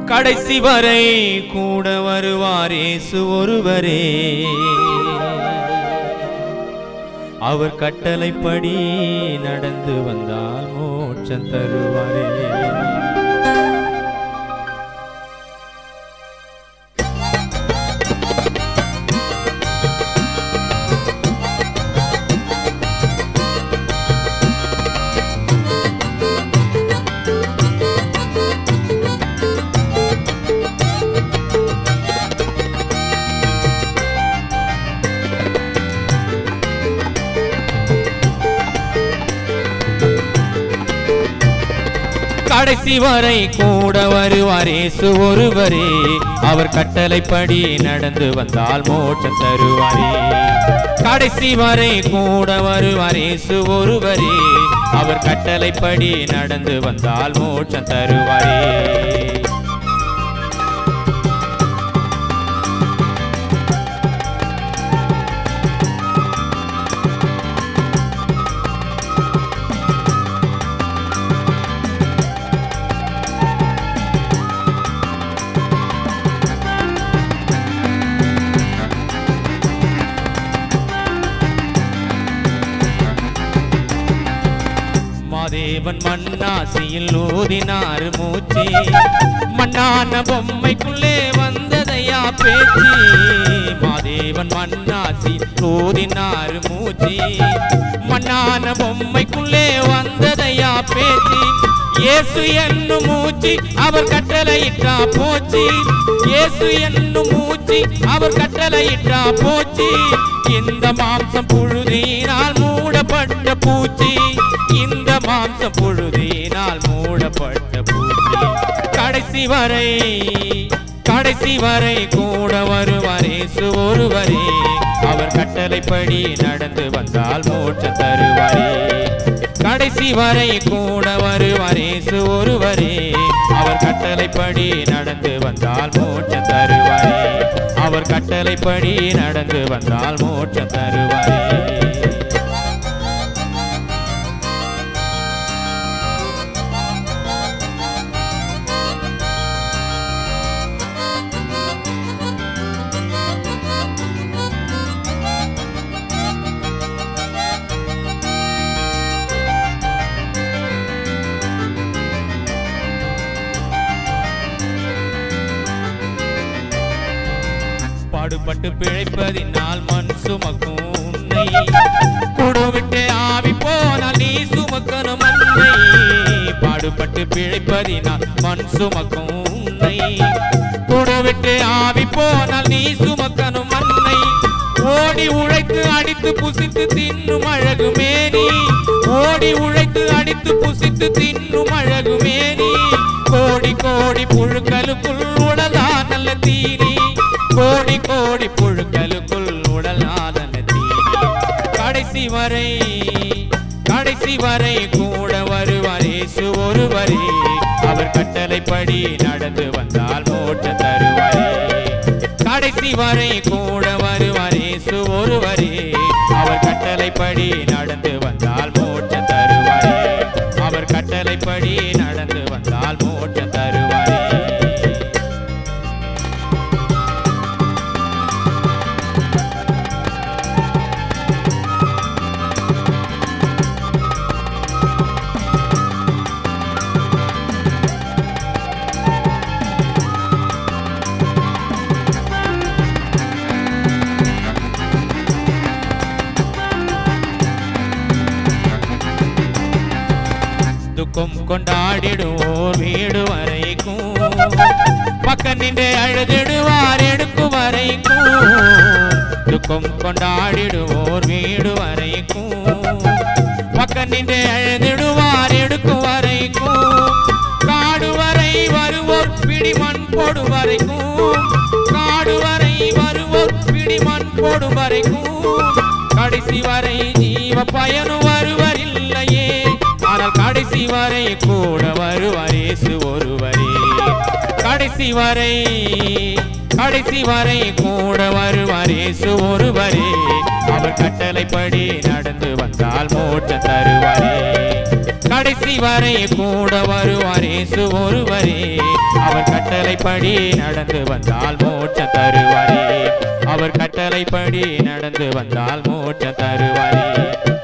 கடைசி வரை கூட வருவார் இயேசு ஒருவரே அவர் கட்டளைப்படி நடந்து வந்தால் மோட்சம் தருவாரே கடைசி வரை கூட வருவார் இயேசு ஒருவரே அவர் கட்டளைப்படி நடந்து வந்தால் மோட்சம் தருவாரே கடைசி வரை கூட வருவார் இயேசு ஒருவரே அவர் கட்டளைப்படி நடந்து வந்தால் மோட்சம் தருவாரே மாதேவன் மண்ணாசியில் ஊதினார் மூச்சு மண்ணான பொம்மைக்குள்ளே வந்ததையா பேச்சு மாதேவன் மண்ணாசி ஊதினார் மூச்சு மண்ணான பொம்மைக்குள்ளே வந்ததையா பேச்சு இயேசு என்னும் மூச்சு அவர் கட்டளையிட்டா போச்சு இயேசு என்னும் மூச்சு அவர் கட்டளையிட்டா போச்சு இந்த மாம்சம் புழுதியினால் மூடப்பட்ட பூச்சி இந்த மாம்சம் புழுதியினால் மூடப்பட்ட பூச்சி கடைசி வரை கடைசி வரை கூட வருவார் இயேசு ஒருவரே அவர் கட்டளைப்படி நடந்து வந்தால் மோட்சம் தருவாரே கடைசி வரை கூட வருவார் இயேசு ஒருவரே அவர் கட்டளைப்படி நடந்து வந்தால் மோட்சம் தருவாரே அவர் கட்டளைப்படி நடந்து வந்தால் மோட்சம் தருவாரே பாடுபட்டு பிழைப்பதினால் மண் சுமக்கும் உன்னை குடுவிட்டு ஆவி போனால் நீ சுமக்கணும் மண்ணை பாடுபட்டு பிழைப்பதினால் மண் சுமக்கும் உன்னை குடுவிட்டு ஆவி போனால் நீ சுமக்கணும் மண்ணை ஓடி உழைத்து அடித்து புசித்து தின்னும் அழகு மேனி ஓடி உழைத்து அடித்து புசித்து தின்னும் அழகு மேனி கோடி கோடி புழுக்களுக்குள் உடலா நல்ல தீனி கோடி கோடி புழுக்களுக்குள் உடல் நாதன தீனி கடைசி வரை கடைசி வரை கூட வருவார் இயேசு ஒருவரே அவர் கட்டளைப்படி நடந்து வந்தால் மோட்சம் தருவாரே கடைசி வரை கூட வருவார் இயேசு ஒருவரே அவர் கட்டளைப்படி நடந்து வந்தால் மோட்சம் தருவாரே அவர் கட்டளைப்படி நடந்து வந்தால் மோட்சம் தருவாரே துக்கம் கொண்டாடிடுவோர் வீடு வரைக்கும் பக்க நின்று அழுதிடுவார் எடுக்கும் வரைக்கும் துக்கம் கொண்டாடிடுவோர் வீடு வரைக்கும் பக்க நின்று அழுதிடுவார் எடுக்கும் வரைக்கும் காடு வரை வருவோர் பிடிமண் போடும் வரைக்கும் காடு வரை வருவோர் பிடிமண் போடும் வரைக்கும் கடைசி வரை ஜீவ பயனும் வருவர் இல்லையே ஆனால் கடைசி வரை கூட வருவார் இயேசு ஒருவரே கடைசி வரை கடைசி வரை கூட வருவார் இயேசு ஒருவரே அவர் கட்டளைப்படி நடந்து வந்தால் மோட்சம் தருவாரே கடைசி இறுதி வரை கூட வருவார் இயேசு ஒருவரே அவர் கட்டளைப்படி நடந்து வந்தால் மோட்சம் தருவாரே அவர் கட்டளைப்படி நடந்து வந்தால் மோட்சம் தருவாரே